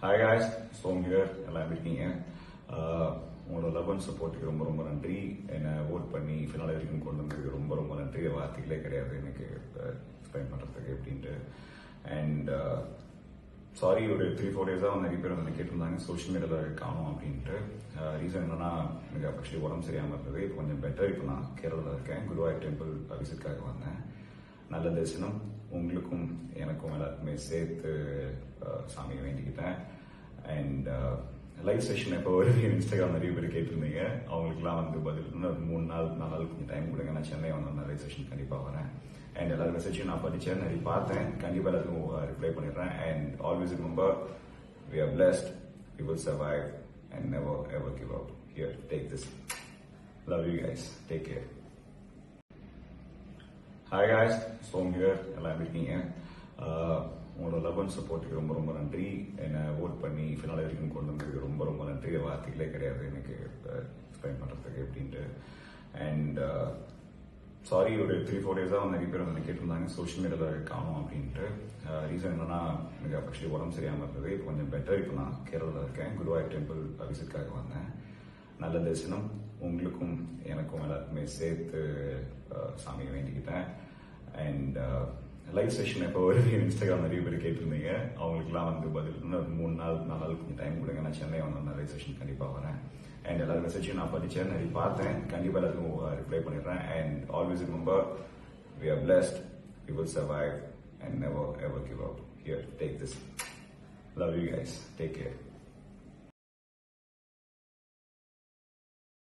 hi guys Som here எல்லாம் எப்படி இருக்கீங்க ஆஹ் உங்களோட லவ் அண்ட் சப்போர்ட்டுக்கு ரொம்ப ரொம்ப நன்றி என்னை ஓட் பண்ணி ஃபினால வரைக்கும் கொண்டு வந்ததுக்கு ரொம்ப ரொம்ப நன்றி வார்த்தைகளே கிடையாது எனக்கு எக்ஸ்பிளைன் பண்ணுறதுக்கு அப்படின்ட்டு அண்ட் சாரி ஒரு த்ரீ ஃபோர் டேஸாக நிறைய பேர் வந்து கேட்டிருந்தாங்க சோஷியல் மீடியாவில் காணும் அப்படின்ட்டு ரீசன் என்னன்னா எனக்கு ஆக்சுவலி உடம்பு சரியாமல் இருந்தது இப்போ கொஞ்சம் பெட்டர் இப்போ நான் கேரளாவில் இருக்கேன் குருவாயூர் டெம்பிள் விசிட்காக வந்தேன் நல்ல தரிசனம் உங்களுக்கும் எனக்கும் எல்லாருக்குமே சேர்த்து அஹ், சாமியை வேண்டிக்கிட்டேன் அண்ட் லைவ் செஷன் எப்போ வருது இன்ஸ்டாகிராம் நிறைய பேர் கேட்டிருந்தீங்க அவங்களுக்குலாம் வந்து பதில் இன்னும் ஒரு மூணு நாள் நாலு நாள் கொஞ்சம் டைம் கொடுங்க நான் சென்னை வந்து லைவ் செஷன் கண்டிப்பாக வரேன் அண்ட் எல்லாரும் மெசேஜையும் நான் படித்தேன் நிறைய பார்த்தேன் கண்டிப்பாக எல்லாத்துக்கும் ரிப்ளை பண்ணிடுறேன் and always remember we are blessed we will survive and never ever give up here take this love you guys take care hi guys Som here எல்லாம் எப்படி இருக்கீங்க ஆஹ் உங்களோட லவ் அண்ட் சப்போர்ட்டுக்கு ரொம்ப ரொம்ப நன்றி என்னை ஓட் பண்ணி ஃபினால வரைக்கும் கொண்டு வந்ததுக்கு ரொம்ப ரொம்ப நன்றி வார்த்தைகளே கிடையாது எனக்கு எக்ஸ்பிளைன் பண்ணுறதுக்கு அப்படின்ட்டு அண்ட் சாரி ஒரு த்ரீ ஃபோர் டேஸாக நிறைய பேர் வந்து கேட்டிருந்தாங்க சோஷியல் மீடியாவில் காணும் அப்படின்ட்டு ரீசன் என்னன்னா எனக்கு ஆக்சுவலி உடம்பு சரியாமல் இருந்தது இப்போ கொஞ்சம் பெட்டர் இப்போ நான் கேரளாவில் இருக்கேன் குருவாயூர் டெம்பிள் விசிட்காக வந்தேன் நல்ல தரிசனம் உங்களுக்கும் எனக்கும் எல்லாருக்குமே சேர்த்து அஹ், சாமியை வேண்டிக்கிட்டேன் அண்ட் லைவ் செஷன் எப்போ வருது இன்ஸ்டாகிராம் நிறைய பேர் கேட்டிருந்தீங்க அவங்களுக்குலாம் வந்து பதில் இன்னும் ஒரு மூணு நாள் நாலு நாள் கொஞ்சம் டைம் கொடுங்க நான் சென்னை வந்து லைவ் செஷன் கண்டிப்பாக வரேன் அண்ட் எல்லாரும் மெசேஜையும் நான் படித்தேன் நிறைய பார்த்தேன் கண்டிப்பாக எல்லாத்துக்கும் ரிப்ளை பண்ணிடுறேன் and always remember we are blessed we will survive and never ever give up here take this love you guys take care